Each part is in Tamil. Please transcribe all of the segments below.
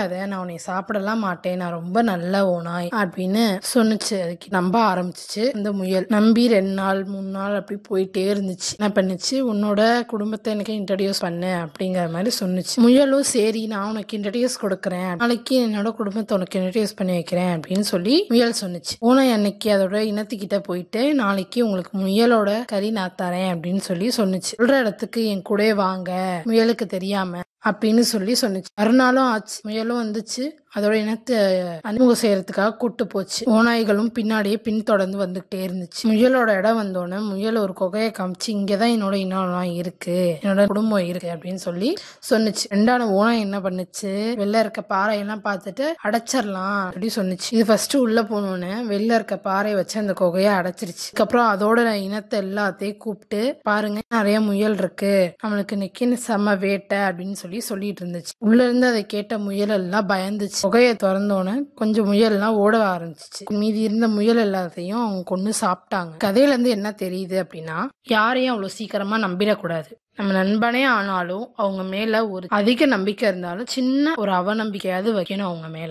நினைக்காத நான் உன்னை சாப்பிடலாம் மாட்டேன் நான் ரொம்ப நல்ல ஓனாய் அப்படின்னு சொன்னுச்சு அதுக்கு நம்ப ஆரம்பிச்சிச்சு இந்த முயல் நம்பி ரெண்டு நாள் மூணு நாள் அப்படி போயிட்டே இருந்துச்சு என்ன பண்ணுச்சு உன்னோட குடும்பத்தை எனக்கு இன்ட்ரடியூஸ் பண்ணு அப்படிங்கிற மாதிரி சொன்னுச்சு முயலும் சரி நான் உனக்கு இன்ட்ரடியூஸ் கொடுக்குறேன் நாளைக்கு என்னோட குடும்பத்தை உனக்கு இன்ட்ரடியூஸ் பண்ணி வைக்கிறேன் அப்படின்னு சொல்லி முயல் சொன்னுச்சு ஓனாய் அன்னைக்கு அதோட இனத்துக்கிட்ட போயிட்டு நாளைக்கு உங்களுக்கு முயலோட கறி நான் தரேன் அப்படின்னு சொல்லி சொன்னுச்சு சொல்ற இடத்துக்கு என் கூட வாங்க முயலுக்கு தெரியாம அப்படின்னு சொல்லி சொன்னுச்சு மறுநாளும் ஆச்சு முயலும் வந்துச்சு அதோட இனத்தை அறிமுகம் செய்யறதுக்காக கூட்டு போச்சு ஓநாய்களும் பின்னாடியே பின்தொடர்ந்து வந்துகிட்டே இருந்துச்சு முயலோட இடம் வந்தோடனே முயல் ஒரு குகையை காமிச்சு இங்கதான் என்னோட இனம் இருக்கு என்னோட குடும்பம் இருக்கு அப்படின்னு சொல்லி சொன்னுச்சு ரெண்டான ஓனாய் என்ன பண்ணுச்சு வெளில இருக்க பாறையெல்லாம் பார்த்துட்டு அடைச்சிடலாம் அப்படி சொன்னுச்சு இது ஃபர்ஸ்ட் உள்ள போனோன்னு வெளில இருக்க பாறை வச்சு அந்த குகையை அடைச்சிருச்சு அதுக்கப்புறம் அதோட இனத்தை எல்லாத்தையும் கூப்பிட்டு பாருங்க நிறைய முயல் இருக்கு நம்மளுக்கு இன்னைக்கு செம்ம வேட்டை அப்படின்னு சொல்லி சொல்லிட்டு இருந்துச்சு உள்ள இருந்து அதை கேட்ட முயல் எல்லாம் பயந்துச்சு புகையை திறந்தோன்னே கொஞ்சம் முயல்லாம் ஓட ஆரம்பிச்சிச்சு மீதி இருந்த முயல் எல்லாத்தையும் அவங்க கொண்டு சாப்பிட்டாங்க கதையில இருந்து என்ன தெரியுது அப்படின்னா யாரையும் அவ்வளவு சீக்கிரமா நம்பிடக்கூடாது நம்ம நண்பனே ஆனாலும் அவங்க மேல ஒரு அதிக நம்பிக்கை இருந்தாலும் சின்ன ஒரு அவநம்பிக்கையாவது வைக்கணும் அவங்க மேல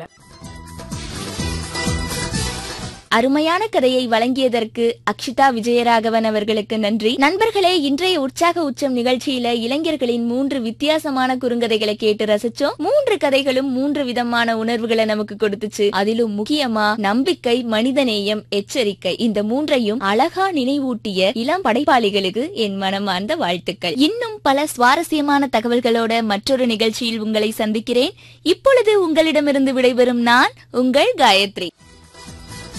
அருமையான கதையை வழங்கியதற்கு அக்ஷிதா விஜயராகவன் அவர்களுக்கு நன்றி நண்பர்களே இன்றைய உற்சாக உச்சம் நிகழ்ச்சியில இளைஞர்களின் மூன்று வித்தியாசமான குறுங்கதைகளை கேட்டு ரசிச்சோம் மூன்று கதைகளும் மூன்று விதமான உணர்வுகளை நமக்கு கொடுத்துச்சு அதிலும் முக்கியமா நம்பிக்கை மனிதநேயம் எச்சரிக்கை இந்த மூன்றையும் அழகா நினைவூட்டிய இளம் படைப்பாளிகளுக்கு என் மனமார்ந்த வாழ்த்துக்கள் இன்னும் பல சுவாரஸ்யமான தகவல்களோட மற்றொரு நிகழ்ச்சியில் உங்களை சந்திக்கிறேன் இப்பொழுது உங்களிடமிருந்து விடைபெறும் நான் உங்கள் காயத்ரி